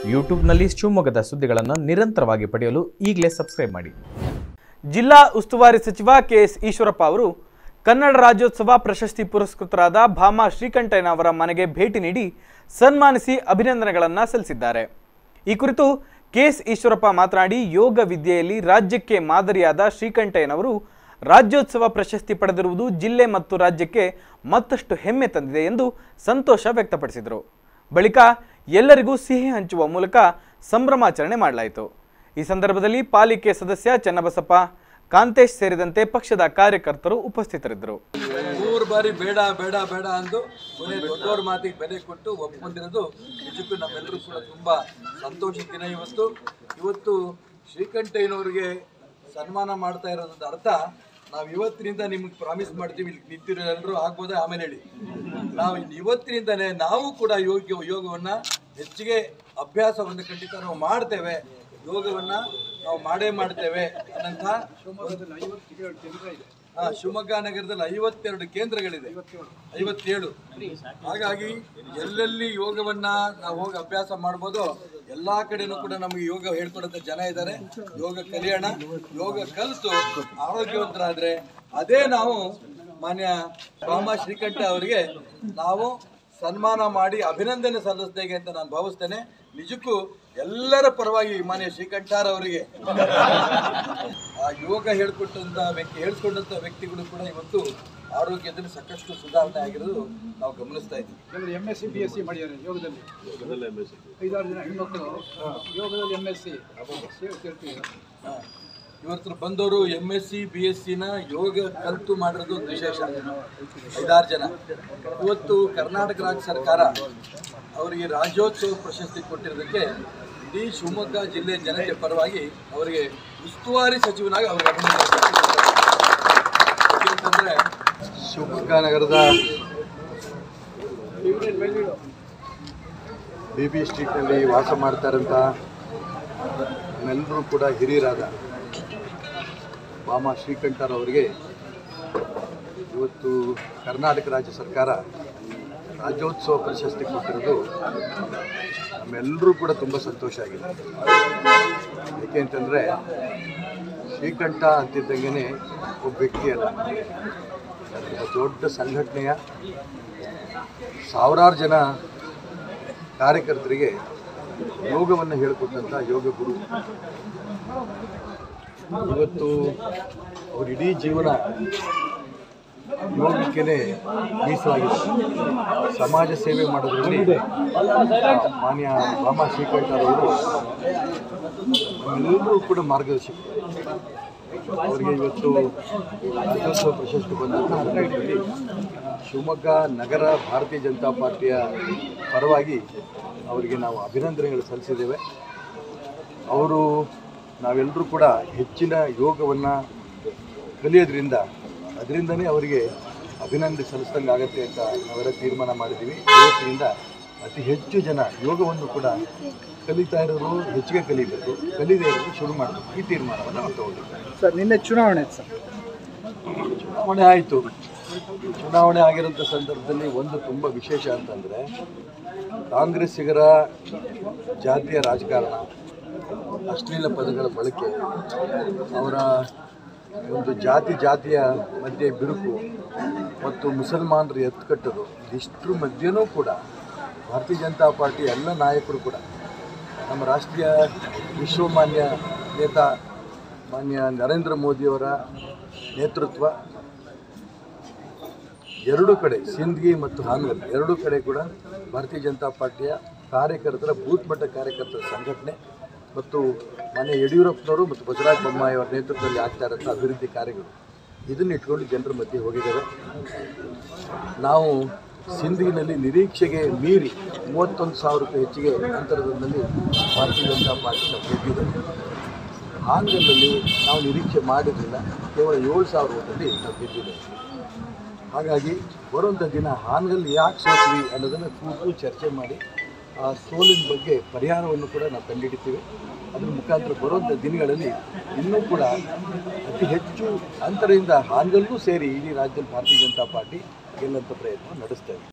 ಯೂಟ್ಯೂಬ್ನಲ್ಲಿ ಶಿವಮೊಗ್ಗದ ಸುದ್ದಿಗಳನ್ನು ನಿರಂತರವಾಗಿ ಪಡೆಯಲು ಈಗಲೇ ಸಬ್ಸ್ಕ್ರೈಬ್ ಮಾಡಿ ಜಿಲ್ಲಾ ಉಸ್ತುವಾರಿ ಸಚಿವ ಕೆಎಸ್ ಈಶ್ವರಪ್ಪ ಅವರು ಕನ್ನಡ ರಾಜ್ಯೋತ್ಸವ ಪ್ರಶಸ್ತಿ ಪುರಸ್ಕೃತರಾದ ಭಾಮಾ ಶ್ರೀಕಂಠಯ್ಯನ ಅವರ ಮನೆಗೆ ಭೇಟಿ ನೀಡಿ ಸನ್ಮಾನಿಸಿ ಅಭಿನಂದನೆಗಳನ್ನು ಸಲ್ಲಿಸಿದ್ದಾರೆ ಈ ಕುರಿತು ಕೆಎಸ್ ಈಶ್ವರಪ್ಪ ಮಾತನಾಡಿ ಯೋಗ ವಿದ್ಯೆಯಲ್ಲಿ ರಾಜ್ಯಕ್ಕೆ ಮಾದರಿಯಾದ ಶ್ರೀಕಂಠಯ್ಯನವರು ರಾಜ್ಯೋತ್ಸವ ಪ್ರಶಸ್ತಿ ಪಡೆದಿರುವುದು ಜಿಲ್ಲೆ ಮತ್ತು ರಾಜ್ಯಕ್ಕೆ ಮತ್ತಷ್ಟು ಹೆಮ್ಮೆ ತಂದಿದೆ ಎಂದು ಸಂತೋಷ ವ್ಯಕ್ತಪಡಿಸಿದರು ಬಳಿಕ ಎಲ್ಲರಿಗೂ ಸಿಹಿ ಹಂಚುವ ಮೂಲಕ ಸಂಭ್ರಮಾಚರಣೆ ಮಾಡಲಾಯಿತು ಈ ಸಂದರ್ಭದಲ್ಲಿ ಪಾಲಿಕೆ ಸದಸ್ಯ ಚನ್ನಬಸಪ್ಪ ಕಾಂತೇಶ್ ಸೇರಿದಂತೆ ಪಕ್ಷದ ಕಾರ್ಯಕರ್ತರು ಉಪಸ್ಥಿತರಿದ್ದರು ಮೂರು ಬಾರಿ ಬೇಡ ಬೇಡ ಬೇಡ ಅಂದು ಕೊನೆ ದೊಡ್ಡವ್ರ ಮಾತಿಗೆ ಬೆಲೆ ಕೊಟ್ಟು ಒಪ್ಕೊಂಡಿರೋದು ನಿಜಕ್ಕೂ ನಮ್ಮೆಲ್ಲರೂ ಕೂಡ ತುಂಬ ಸಂತೋಷದ ದಿನ ಇವತ್ತು ಇವತ್ತು ಶ್ರೀಕಂಠಯ್ಯನವ್ರಿಗೆ ಸನ್ಮಾನ ಮಾಡ್ತಾ ಇರೋದ್ರ ಅರ್ಥ ನಾವು ಇವತ್ತಿನಿಂದ ನಿಮ್ಗೆ ಪ್ರಾಮಿಸ್ ಮಾಡ್ತೀವಿ ಇಲ್ಲಿ ನಿಂತಿರೋ ಎಲ್ಲರೂ ಆಗ್ಬೋದೇ ಆಮೇಲೆ ಹೇಳಿ ನಾವು ಇವತ್ತಿನಿಂದನೇ ನಾವು ಕೂಡ ಯೋಗ ಯೋಗವನ್ನ ಹೆಚ್ಚಿಗೆ ಅಭ್ಯಾಸವನ್ನು ಖಂಡಿತ ನಾವು ಮಾಡ್ತೇವೆ ಯೋಗವನ್ನ ನಾವು ಮಾಡೇ ಮಾಡ್ತೇವೆ ಅನ್ನಂಥ ಹಾ ಶಿವಮೊಗ್ಗ ನಗರದಲ್ಲಿ ಐವತ್ತೆರಡು ಕೇಂದ್ರಗಳಿದೆ ಐವತ್ತೇಳು ಹಾಗಾಗಿ ಎಲ್ಲೆಲ್ಲಿ ಯೋಗವನ್ನ ನಾವು ಹೋಗಿ ಅಭ್ಯಾಸ ಮಾಡ್ಬೋದು ಎಲ್ಲಾ ಕಡೆನೂ ಕೂಡ ನಮಗೆ ಯೋಗ ಹೇಳ್ಕೊಡಂತ ಜನ ಇದ್ದಾರೆ ಯೋಗ ಕಲಿಯೋಣ ಯೋಗ ಕಲಿತು ಆರೋಗ್ಯವಂತರಾದ್ರೆ ಅದೇ ನಾವು ಮಾನ್ಯ ರಾಮ ಶ್ರೀಕಂಠ ಅವರಿಗೆ ನಾವು ಸನ್ಮಾನ ಮಾಡಿ ಅಭಿನಂದನೆ ಸಲ್ಲಿಸ್ತೇವೆ ಅಂತ ನಾನು ಭಾವಿಸ್ತೇನೆ ನಿಜಕ್ಕೂ ಎಲ್ಲರ ಪರವಾಗಿ ಮಾನ್ಯ ಶ್ರೀಕಂಠಾರ್ ಅವರಿಗೆ ಆ ಯೋಗ ಹೇಳ್ಕೊಟ್ಟಂತ ವ್ಯಕ್ತಿ ಹೇಳ್ಕೊಂಡಂತ ವ್ಯಕ್ತಿಗಳು ಕೂಡ ಇವತ್ತು ಆರೋಗ್ಯದಲ್ಲಿ ಸಾಕಷ್ಟು ಸುಧಾರಣೆ ಆಗಿರೋದು ನಾವು ಗಮನಿಸ್ತಾ ಇದ್ದೀವಿ ಕೆಲವರು M S C B S C ಮಾಡಿದ್ದಾರೆ ಯೋಗದಲ್ಲಿ ಐದಾರು ಜನ ಹೆಣ್ಮಕ್ಳು ಯೋಗದಲ್ಲಿ ಎಮ್ ಎಸ್ ಸಿ ಸೇರ್ತೀವಿ ಹಾ. ಇವತ್ತು ಬಂದವರು M S C B S ಸಿನ ಯೋಗ ಕಲಿತು ಮಾಡಿರೋದು ಒಂದು ವಿಶೇಷ ಐದಾರು ಜನ ಇವತ್ತು ಕರ್ನಾಟಕ ರಾಜ್ಯ ಸರ್ಕಾರ ಅವರಿಗೆ ರಾಜ್ಯೋತ್ಸವ ಪ್ರಶಸ್ತಿ ಕೊಟ್ಟಿರೋದಕ್ಕೆ ಇಡೀ ಶಿವಮೊಗ್ಗ ಜಿಲ್ಲೆ ಜನತೆ ಪರವಾಗಿ ಅವರಿಗೆ ಉಸ್ತುವಾರಿ ಸಚಿವನಾಗಿ ಅವರಿಗೆ ಅಭಿನಂದನೆ ಯಾಕೆಂತಂದ್ರೆ ಶಿವಮೊಗ್ಗ ನಗರದ ಬಿ ಬಿ ಸ್ಟ್ರೀಟ್ನಲ್ಲಿ ವಾಸ ಮಾಡ್ತಾ ಇರೋಂಥ ನಮ್ಮೆಲ್ಲರೂ ಕೂಡ ಹಿರಿಯರಾದ ಬಾಮ ಶ್ರೀಕಂಠರವರಿಗೆ ಇವತ್ತು ಕರ್ನಾಟಕ ರಾಜ್ಯ ಸರ್ಕಾರ ರಾಜ್ಯೋತ್ಸವ ಪ್ರಶಸ್ತಿ ಕೊಟ್ಟಿರೋದು ನಮ್ಮೆಲ್ಲರೂ ಕೂಡ ತುಂಬ ಸಂತೋಷ ಆಗಿದೆ ಏಕೆ ಅಂತಂದರೆ ಶ್ರೀಕಂಠ ಅಂತಿದ್ದಂಗೆ ಒಬ್ಬ ವ್ಯಕ್ತಿ ಅಲ್ಲ ಒಬ್ಬ ದೊಡ್ಡ ಸಂಘಟನೆಯ ಸಾವಿರಾರು ಜನ ಕಾರ್ಯಕರ್ತರಿಗೆ ಯೋಗವನ್ನು ಹೇಳಿಕೊಟ್ಟಂಥ ಯೋಗ ಗುರು ಇವತ್ತು ಅವ್ರ ಇಡೀ ಜೀವನ ಯೋಗಕ್ಕೇ ಮೀಸಲಾಗಿದೆ ಸಮಾಜ ಸೇವೆ ಮಾಡೋದ್ರಲ್ಲಿ ಮಾನ್ಯ ಬಾಮ ಶ್ರೀಕಂಠರವರು ನಮ್ಮೆಲ್ಲರೂ ಕೂಡ ಮಾರ್ಗದರ್ಶಕರು ಅವರಿಗೆ ಇವತ್ತು ರಾಜ್ಯೋತ್ಸವ ಪ್ರಶಸ್ತಿ ಬಂದಂಥ ಸಂದರ್ಭದಲ್ಲಿ ಶಿವಮೊಗ್ಗ ನಗರ ಭಾರತೀಯ ಜನತಾ ಪಾರ್ಟಿಯ ಪರವಾಗಿ ಅವರಿಗೆ ನಾವು ಅಭಿನಂದನೆಗಳು ಸಲ್ಲಿಸಿದ್ದೇವೆ ಅವರು ನಾವೆಲ್ಲರೂ ಕೂಡ ಹೆಚ್ಚಿನ ಯೋಗವನ್ನು ಕಲಿಯೋದ್ರಿಂದ ಅದರಿಂದನೇ ಅವರಿಗೆ ಅಭಿನಂದನೆ ಸಲ್ಲಿಸ್ದಂಗೆ ಆಗುತ್ತೆ ಅಂತ ನಾವೆಲ್ಲ ತೀರ್ಮಾನ ಮಾಡಿದ್ದೀವಿ ಇವತ್ತಿನಿಂದ ಅತಿ ಹೆಚ್ಚು ಜನ ಯೋಗವನ್ನು ಕೂಡ ಕಲಿತಾ ಇರೋರು ಹೆಚ್ಚಿಗೆ ಕಲಿಬೇಕು ಕಲಿದೇ ಇರೋರು ಶುರು ಮಾಡಬೇಕು ಈ ತೀರ್ಮಾನವನ್ನು ನಾವು ತಗೊಂಡಿದ್ದೇವೆ ಸರ್ ನಿನ್ನೆ ಚುನಾವಣೆ ಇತ್ತು ಸರ್ ಚುನಾವಣೆ ಆಯಿತು ಚುನಾವಣೆ ಆಗಿರೋಂಥ ಸಂದರ್ಭದಲ್ಲಿ ಒಂದು ತುಂಬ ವಿಶೇಷ ಅಂತಂದರೆ ಕಾಂಗ್ರೆಸ್ಸಿಗರ ಜಾತಿಯ ರಾಜಕಾರಣ ಅಶ್ಲೀಲ ಪದಗಳ ಬಳಕೆ ಅವರ ಒಂದು ಜಾತಿ ಜಾತಿಯ ಮಧ್ಯೆ ಬಿರುಕು ಮತ್ತು ಮುಸಲ್ಮಾನರು ಎತ್ತುಕಟ್ಟರು ಇದಿಷ್ಟರ ಮಧ್ಯೆನೂ ಕೂಡ ಭಾರತೀಯ ಜನತಾ ಪಾರ್ಟಿ ಎಲ್ಲ ನಾಯಕರು ಕೂಡ ನಮ್ಮ ರಾಷ್ಟ್ರೀಯ ವಿಶ್ವಮಾನ್ಯ ನೇತಾ ಮಾನ್ಯ ನರೇಂದ್ರ ಮೋದಿಯವರ ನೇತೃತ್ವ ಎರಡೂ ಕಡೆ ಸಿಂದ್ಗಿ ಮತ್ತು ಹಾನಗಲ್ ಎರಡೂ ಕಡೆ ಕೂಡ ಭಾರತೀಯ ಜನತಾ ಪಾರ್ಟಿಯ ಕಾರ್ಯಕರ್ತರ ಬೂತ್ ಮಟ್ಟ ಕಾರ್ಯಕರ್ತರ ಸಂಘಟನೆ ಮತ್ತು ಮಾನ್ಯ ಯಡಿಯೂರಪ್ಪನವರು ಮತ್ತು ಬಸವರಾಜ ಬೊಮ್ಮಾಯಿ ಅವರ ನೇತೃತ್ವದಲ್ಲಿ ಆಗ್ತಾ ಇರೋಂಥ ಅಭಿವೃದ್ಧಿ ಕಾರ್ಯಗಳು ಇದನ್ನು ಇಟ್ಕೊಂಡು ಜನರ ಮಧ್ಯೆ ಹೋಗಿದ್ದೇವೆ ನಾವು ಸಿಂಧಗಿನಲ್ಲಿ ನಿರೀಕ್ಷೆಗೆ ಮೀರಿ ಮೂವತ್ತೊಂದು ಸಾವಿರ ರೂಪಾಯಿ ಹೆಚ್ಚಿಗೆ ಅಂತರದಲ್ಲಿ ಭಾರತೀಯ ಜನತಾ ಪಾರ್ಟಿ ನಾವು ಗೆದ್ದಿದ್ದೇವೆ ಹಾನಗಲ್ನಲ್ಲಿ ನಾವು ನಿರೀಕ್ಷೆ ಮಾಡಿರಲಿಲ್ಲ ಕೇವಲ ಏಳು ಸಾವಿರ ಓಟಲ್ಲಿ ನಾವು ಗೆದ್ದಿದ್ದೇವೆ ಹಾಗಾಗಿ ಬರುವಂಥ ದಿನ ಹಾನಗಲ್ ಯಾಕೆ ಸೋತ್ವಿ ಅನ್ನೋದನ್ನು ಕೂತು ಚರ್ಚೆ ಮಾಡಿ ಆ ಸೋಲಿನ ಬಗ್ಗೆ ಪರಿಹಾರವನ್ನು ಕೂಡ ನಾವು ಕಂಡುಹಿಡಿತೀವಿ ಅದ್ರ ಮುಖಾಂತರ ಬರುವಂಥ ದಿನಗಳಲ್ಲಿ ಇನ್ನೂ ಕೂಡ ಅತಿ ಹೆಚ್ಚು ಅಂತರದಿಂದ ಹಾನಗಲ್ಗೂ ಸೇರಿ ಇಡೀ ರಾಜ್ಯದಲ್ಲಿ ಭಾರತೀಯ ಜನತಾ ಪಾರ್ಟಿ ಗೆಲ್ಲಂಥ ಪ್ರಯತ್ನ ನಡೆಸ್ತೇವೆ